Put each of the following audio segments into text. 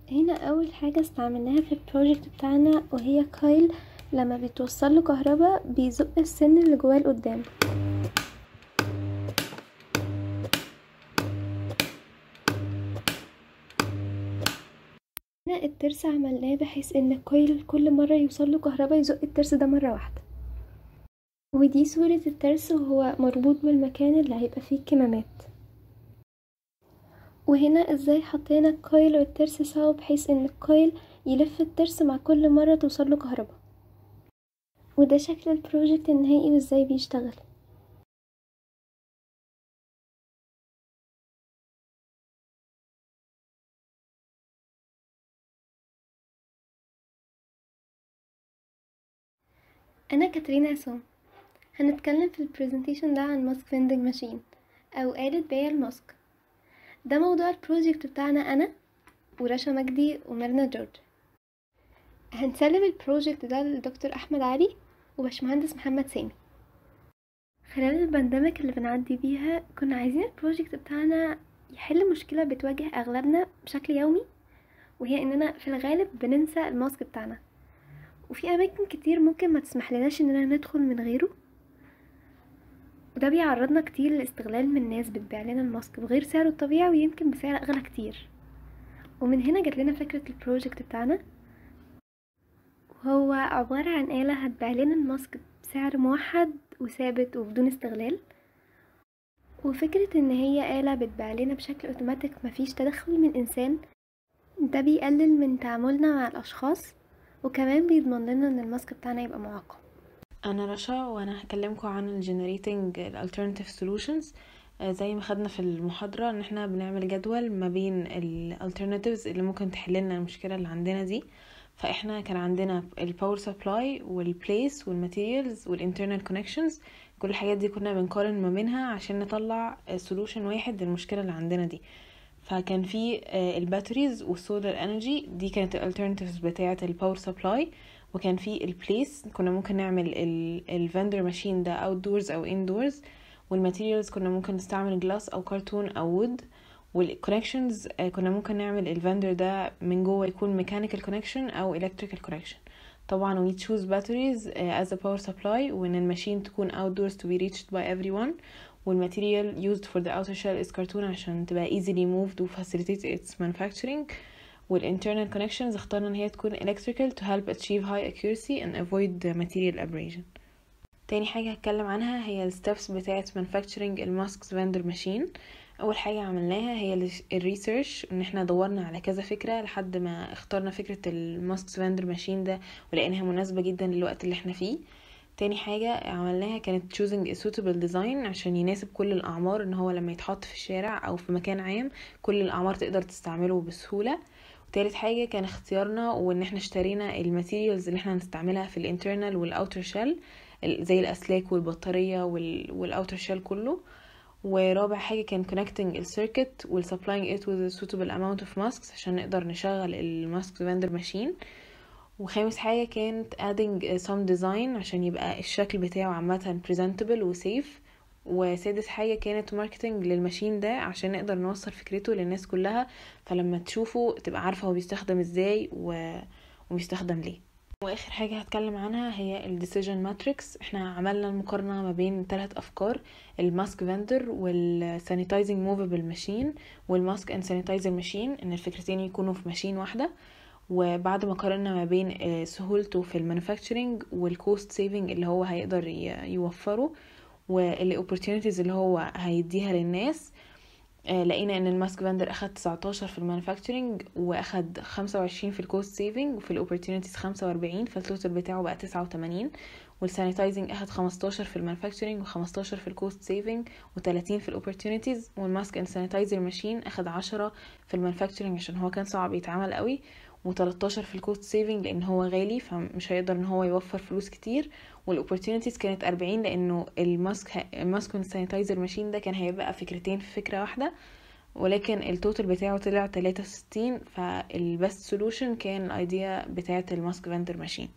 هنا اول حاجة استعملناها في البروجكت بتاعنا وهي كايل لما بيتوصل له كهربا بيزق السن اللي جواه لقدام هنا الترس عملناه بحيث ان الكويل كل مرة يوصل له كهربا يزق الترس ده مرة واحدة ودي صورة الترس وهو مربوط بالمكان اللي هيبقى فيه الكمامات وهنا ازاي حطينا الكويل والترس سوا بحيث ان الكويل يلف الترس مع كل مرة توصله كهربا وده شكل البروجكت النهائي وازاي بيشتغل انا كاترينا عصام هنتكلم في البرزنتيشن ده عن ماسك فيندنج ماشين او آلة بيع الماسك ده موضوع البروجكت بتاعنا انا ورشا مجدي وميرنا جورج هنسلم البروجكت ده لدكتور احمد علي وباشمهندس محمد سامي خلال البانديميك اللي بنعدي بيها كنا عايزين البروجكت بتاعنا يحل مشكلة بتواجه اغلبنا بشكل يومي وهي اننا في الغالب بننسى الماسك بتاعنا وفي اماكن كتير ممكن ما تسمح لناش اننا ندخل من غيره وده بيعرضنا كتير لاستغلال من ناس بتبيع لنا الماسك بغير سعره الطبيعي ويمكن بسعر اغلى كتير ومن هنا جات لنا فكرة البروجكت بتاعنا وهو عبارة عن آلة هتبيع لنا الماسك بسعر موحد وثابت وبدون استغلال وفكرة ان هي آلة بتبيع لنا بشكل اوتوماتيك مفيش تدخل من انسان ده بيقلل من تعاملنا مع الاشخاص وكمان بيضمن لنا ان الماسك بتاعنا يبقى معقم انا رشا وانا هكلمكم عن الجنريتنج الالترناتيف سولوشنز زي ما خدنا في المحاضرة ان احنا بنعمل جدول ما بين الالترناتيفز اللي ممكن تحل لنا المشكلة اللي عندنا دي فاحنا كان عندنا الباور سبلاي والبليس والماتيريالز والانترنال كونكشنز كل الحاجات دي كنا بنقارن ما بينها عشان نطلع سولوشن واحد للمشكلة اللي عندنا دي فكان في الباتريز والسولار انرجي دي كانت الالترناتيفز بتاعه الباور سبلاي وكان في البليس كنا ممكن نعمل الفندر ماشين ده اوت دورز او اندورز والماتيريالز كنا ممكن نستعمل جلاس او كرتون او وود والكونكشنز كنا ممكن نعمل الفندر ده من جوه يكون ميكانيكال كونكشن او الكتريكال كونكشن طبعا we choose batteries as a power supply وان الماشين تكون outdoors to be reached by everyone والماتيريال used for the outer shell is cartoon عشان تبقى easily moved و facilitate its manufacturing والinternal connections اخترنا ان هي تكون electrical to help achieve high accuracy and avoid material abrasion تاني حاجة هتكلم عنها هي الستبس بتاعة manufacturing الماسكس vendor machine اول حاجة عملناها هي الريسيرش ان احنا دورنا على كذا فكرة لحد ما اخترنا فكرة الماسكس vendor machine ده ولقيناها مناسبة جدا للوقت اللي احنا فيه تاني حاجة عملناها كانت choosing a suitable design عشان يناسب كل الأعمار ان هو لما يتحط في الشارع أو في مكان عام كل الأعمار تقدر تستعمله بسهولة وتالت حاجة كان اختيارنا وان احنا اشترينا الماتيريالز اللي احنا هنستعملها في الانترنال والاوتر شيل زي الأسلاك والبطارية والاوتر شيل كله ورابع حاجة كان connecting السيركت وال supplying it with a suitable amount of masks عشان نقدر نشغل الماسك vendor machine وخامس حاجة كانت adding some design عشان يبقى الشكل بتاعه عامة presentable و safe وسادس حاجة كانت ماركتنج للماشين ده عشان نقدر نوصل فكرته للناس كلها فلما تشوفه تبقى عارفة هو بيستخدم ازاي و... وبيستخدم ليه واخر حاجة هتكلم عنها هي الديسيجن ماتريكس احنا عملنا المقارنة ما بين ثلاث افكار الماسك فندر والسانيتايزنج موفبل ماشين والماسك اند سانيتايزر ماشين ان الفكرتين يكونوا في ماشين واحدة وبعد ما قارنا ما بين سهولته في المانيفاكتشرنج والكوست سيفنج اللي هو هيقدر يوفره والاوبورتونيتيز اللي هو هيديها للناس لقينا ان الماسك فاندر اخد 19 في المانيفاكتشرنج واخد 25 في الكوست سيفنج وفي الاوبورتونيتيز 45 فالتوتال بتاعه بقى 89 والسانيتايزنج اخد 15 في المانيفاكتشرنج و15 في الكوست سيفنج و30 في الاوبورتونيتيز والماسك اند سانيتايزر ماشين اخد 10 في المانيفاكتشرنج عشان هو كان صعب يتعمل قوي و13 في الكوست سيفنج لان هو غالي فمش هيقدر ان هو يوفر فلوس كتير والاوبورتونيتيز كانت 40 لانه الماسك الماسك والسانيتايزر ماشين ده كان هيبقى فكرتين في فكره واحده ولكن التوتال بتاعه طلع 63 فالبست سولوشن كان الايديا بتاعه الماسك فاندر ماشين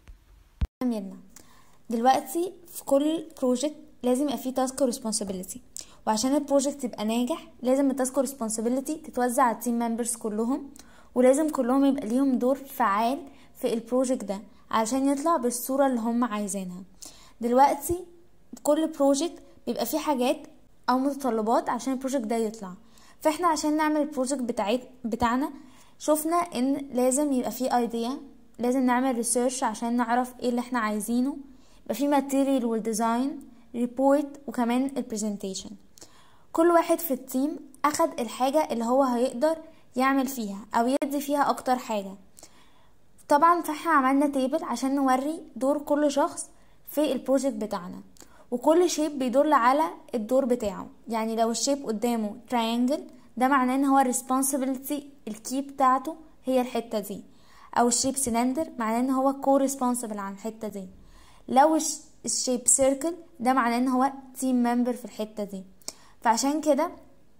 ميرنا دلوقتي في كل بروجكت لازم يبقى فيه تاسك وريسبونسابيلتي وعشان البروجكت يبقى ناجح لازم التاسك وريسبونسابيلتي تتوزع على التيم ممبرز كلهم ولازم كلهم يبقى ليهم دور فعال في البروجكت ده علشان يطلع بالصورة اللي هم عايزينها دلوقتي كل بروجكت بيبقى فيه حاجات او متطلبات عشان البروجكت ده يطلع فاحنا عشان نعمل البروجكت بتاعت بتاعنا شفنا ان لازم يبقى فيه ايديا لازم نعمل ريسيرش عشان نعرف ايه اللي احنا عايزينه يبقى فيه ماتيريال والديزاين ريبورت وكمان البرزنتيشن كل واحد في التيم اخد الحاجة اللي هو هيقدر يعمل فيها او يدي فيها اكتر حاجة طبعا فاحنا عملنا تيبل عشان نوري دور كل شخص في البروجكت بتاعنا وكل شيب بيدل على الدور بتاعه يعني لو الشيب قدامه triangle ده معناه ان هو responsibility الكي بتاعته هي الحتة دي او الشيب سلندر معناه ان هو كو responsible عن الحتة دي لو الشيب سيركل ده معناه ان هو تيم ممبر في الحتة دي فعشان كده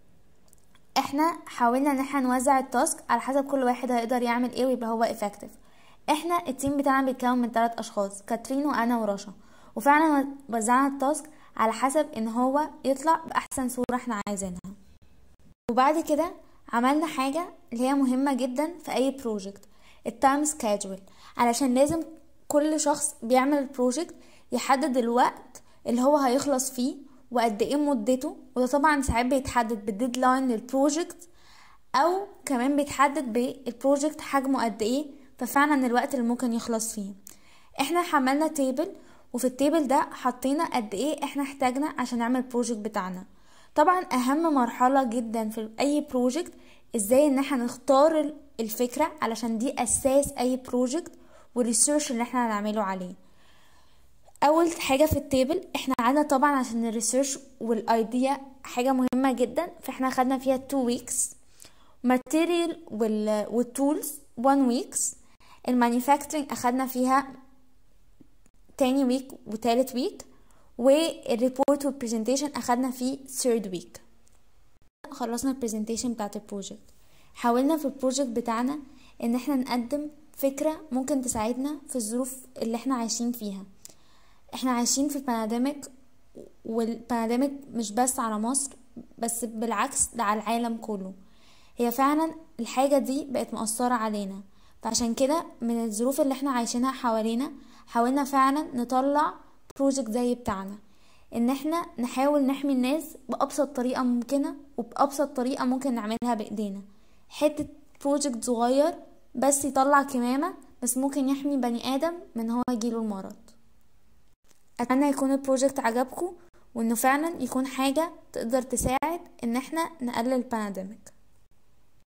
احنا حاولنا ان احنا نوزع التاسك على حسب كل واحد هيقدر يعمل ايه ويبقى هو effective احنا التيم بتاعنا بيتكون من ثلاث اشخاص كاترين وانا ورشا وفعلا وزعنا التاسك على حسب ان هو يطلع باحسن صورة احنا عايزينها وبعد كده عملنا حاجة اللي هي مهمة جدا في اي بروجكت التايم سكادجول علشان لازم كل شخص بيعمل البروجكت يحدد الوقت اللي هو هيخلص فيه وقد ايه مدته وده طبعا ساعات بيتحدد بالديدلاين للبروجكت او كمان بيتحدد بالبروجكت حجمه قد ايه ففعلا الوقت اللي ممكن يخلص فيه احنا حملنا تيبل وفي التيبل ده حطينا قد ايه احنا احتاجنا عشان نعمل البروجكت بتاعنا طبعا اهم مرحلة جدا في اي بروجكت ازاي ان احنا نختار الفكرة علشان دي اساس اي بروجكت والريسيرش اللي احنا هنعمله عليه اول حاجة في التيبل احنا قعدنا طبعا عشان الريسيرش والايديا حاجة مهمة جدا فاحنا خدنا فيها 2 weeks material وال والتولز 1 weeks المانيفاكتشرنج اخدنا فيها تاني ويك وتالت ويك والريبورت والبرزنتيشن اخدنا فيه third ويك خلصنا البرزنتيشن بتاعت البروجكت حاولنا في البروجكت بتاعنا ان احنا نقدم فكرة ممكن تساعدنا في الظروف اللي احنا عايشين فيها احنا عايشين في البانديميك والبانديميك مش بس على مصر بس بالعكس ده على العالم كله هي فعلا الحاجة دي بقت مؤثرة علينا فعشان كده من الظروف اللي احنا عايشينها حوالينا حاولنا فعلا نطلع بروجكت زي بتاعنا ان احنا نحاول نحمي الناس بابسط طريقة ممكنة وبابسط طريقة ممكن نعملها بايدينا حتة بروجكت صغير بس يطلع كمامة بس ممكن يحمي بني ادم من هو يجيله المرض اتمنى يكون البروجكت عجبكم وانه فعلا يكون حاجة تقدر تساعد ان احنا نقلل البانديميك